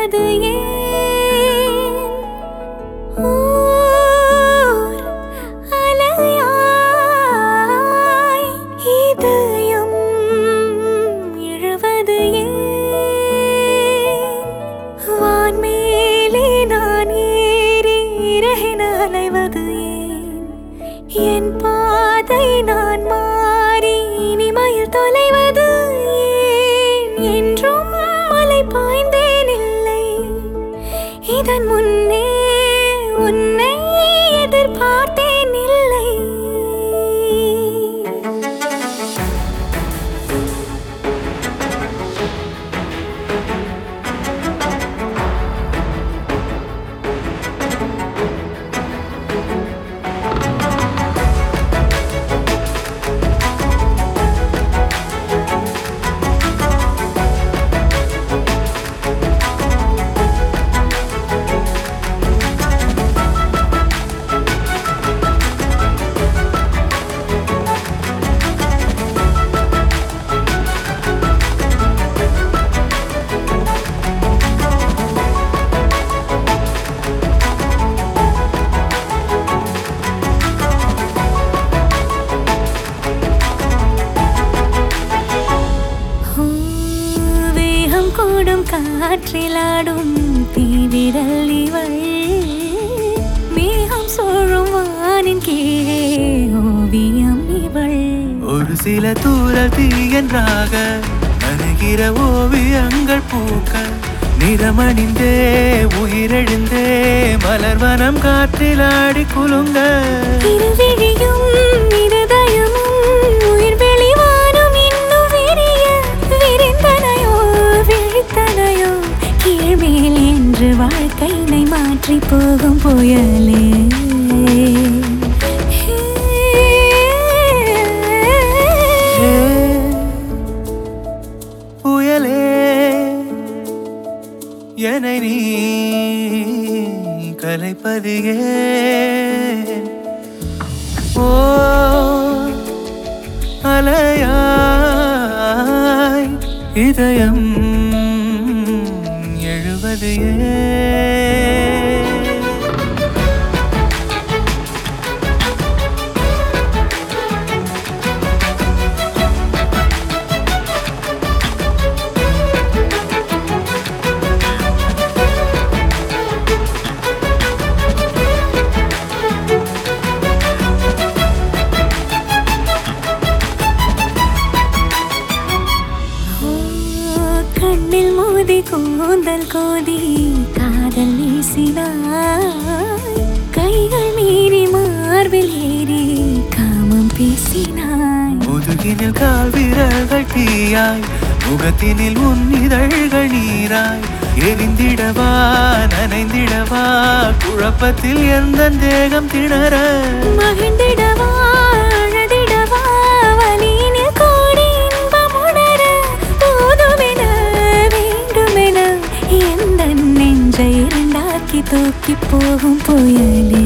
எழுவது ஏன் ஓர் அலையாய் இதயம் எழுவது ஏன் வான்மேலே நான் ஏறி இறகின அலைவது ஏன் என் பாதை நான் மாறி இனிமையில் தொலைவது ஏன் என்றும் மலை பாய்ந்தேன் இல்லை இதன் முன்னே உன்னை எதிர்பார்த்தேன் இல்லை வேகம் கூடும் காற்றிலாடும் தீவிரல் இவள் மேகம் சோழும் வானின் கீழே ஓவியம் இவள் ஒரு சில தூரல் தீயன்றாக நனைகிற ஓவியங்கள் பூக்க நிறமணிந்தே உயிரெழுந்தே மலர்வனம் காற்றில் ஆடி குலுங்க இருவிழியும் இருதயமும் உயிர் வெளிவானும் இன்னும் விரிய விரிந்தனையோ விழித்தனையோ கீழ்மேல் என்று வாழ்க்கையினை மாற்றி போகும் புயலே ஏ, புயலே என்னை நீ கலைப்பதியே ஓ அலையாய் இதயம் எழுவது ஏன் ஓ, கண்ணில் மோதி கூந்தல் கோதி காதல் வீசினாய் கைகள் மீறி மார்பில் ஏறி காமம் பேசினாய் முதுகினில் கால் விரல்கள் தீயாய் முகத்தினில் உன் இதழ்கள் நீராய் எரிந்திடவா நனைந்திடவா குழப்பத்தில் எந்த தேகம் திணற மகிழ்ந்திடவா அழுதிடவா வலியினில் கோடி இன்பம் உணர போதுமென வேண்டுமென எந்த நெஞ்சை இரண்டாக்கி தூக்கி போகும் புயலே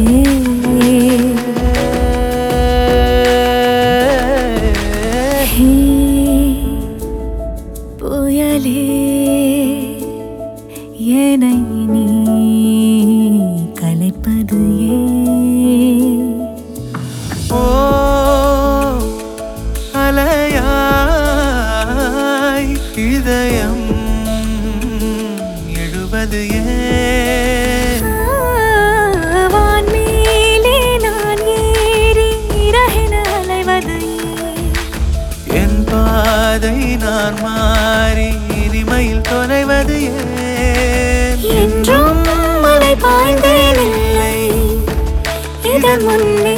ஹே, புயலே என்னை நீ கலைப்பது ஏன் ஓ அலையாய் இதயம் எழுவது ஏன் வான்மேலே நான் ஏறி இறகின அலைவது ஏன்? என் பாதை நான் மாறி இனிமையில் தொலைவது ஏன் என்றும் மலை பாய்ந்தேன் இல்லை இதன் முன்னே